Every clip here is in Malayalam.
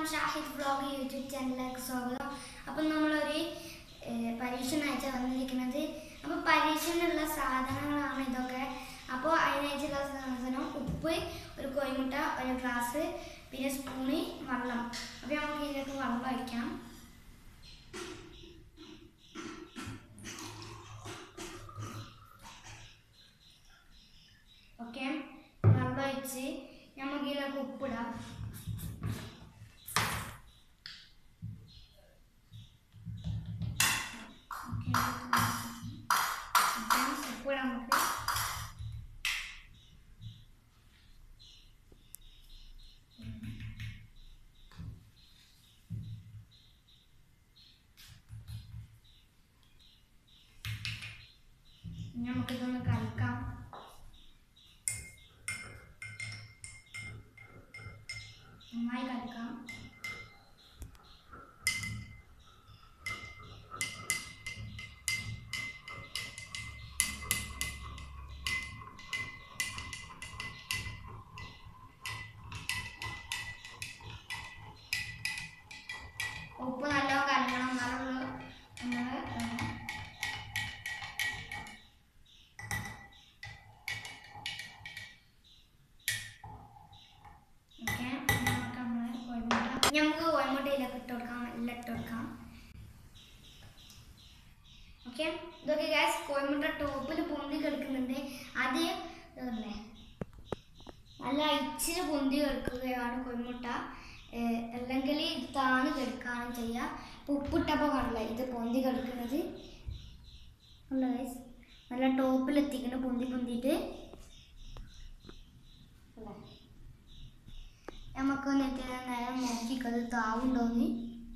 ഷാഹിദ് വ്ളോഗ് യൂട്യൂബ് ചാനലിലേക്ക് സ്വാഗതം അപ്പം നമ്മളൊരു ഏഹ്, പരീക്ഷണമായിട്ട വന്നിരിക്കുന്നത് അപ്പോൾ പരീക്ഷണമുള്ള സാധനങ്ങളാണ് ഇതൊക്കെ അപ്പോൾ അതിനായിട്ടുള്ള സാധനം ഉപ്പ് ഒരു കോഴിമുട്ട ഒരു ഗ്ലാസ് പിന്നെ സ്പൂണ് വെള്ളം അപ്പോൾ നമുക്ക് ഇതിലേക്ക് വെള്ളം ഒഴിക്കാം ഓക്കെ വെള്ളം ഒഴിച്ച് നമുക്ക് ഇതിലേക്ക് ഉപ്പിടാം ഓക്കെ ഉപ്പിടാം നമുക്ക് ഇനി നമുക്കിതൊന്ന് കലക്കാം നന്നായി കലക്കാം ഉപ്പ് നല്ലോണം കലക്കണം എന്നാലുള്ളൂ നമ്മൾ ഓക്കെ നമുക്ക് നമ്മൾ കോഴിമുട്ട നമുക്ക് കോഴിമുട്ടയിലൊക്കെ ഇട്ട് കൊടുക്കാം എല്ലാം ഇട്ട് കൊടുക്കാം ഓക്കെ ഇതൊക്കെ ഗ്യാസ് കോഴിമുട്ട ടോപ്പിൽ പൊന്തി കിടക്കുന്നുണ്ട് ആദ്യം ഇതല്ലേ നല്ല ഇച്ചിരി പൊന്തി കിടക്കുകയാണ് കോഴിമുട്ട ഏഹ് അല്ലെങ്കിൽ ഇത് താന്ന് കിടക്കുകയാണ് ചെയ്യുക ഇപ്പം ഉപ്പിട്ടപ്പോൾ കാണില്ല ഇത് പൊന്തി കിടക്കുന്നത് അല്ല ഗൈസ് നല്ല ടോപ്പിൽ എത്തിക്കണം പൊന്തി പൊന്തിയിട്ട് അല്ലേ നമുക്ക് എന്നിട്ട് നേരം നോക്കിക്കത് താവുണ്ടോന്ന്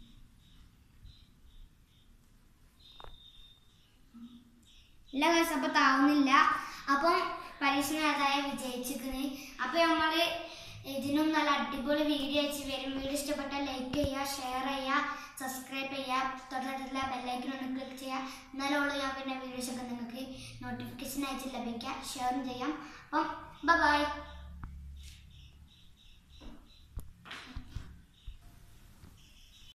ഇല്ല കേസ് അപ്പൊ താവുന്നില്ല അപ്പം പരീക്ഷണം അതായ വിജയിച്ചിരിക്കുന്നത് അപ്പൊ നമ്മള് ഇതിനും നല്ല അടിപൊളി വീഡിയോ അയച്ച് വരും വീഡിയോ ഇഷ്ടപ്പെട്ടാൽ ലൈക്ക് ചെയ്യുക ഷെയർ ചെയ്യുക സബ്സ്ക്രൈബ് ചെയ്യുക തൊട്ടടുത്തുള്ള ബെല്ലൈക്കൻ ഒന്ന് ക്ലിക്ക് ചെയ്യുക എന്നാലുള്ള ഞാൻ പിന്നെ വീഡിയോസ് ഒക്കെ നിങ്ങൾക്ക് നോട്ടിഫിക്കേഷൻ അയച്ച് ലഭിക്കുക ഷെയറും ചെയ്യാം അപ്പം ബൈ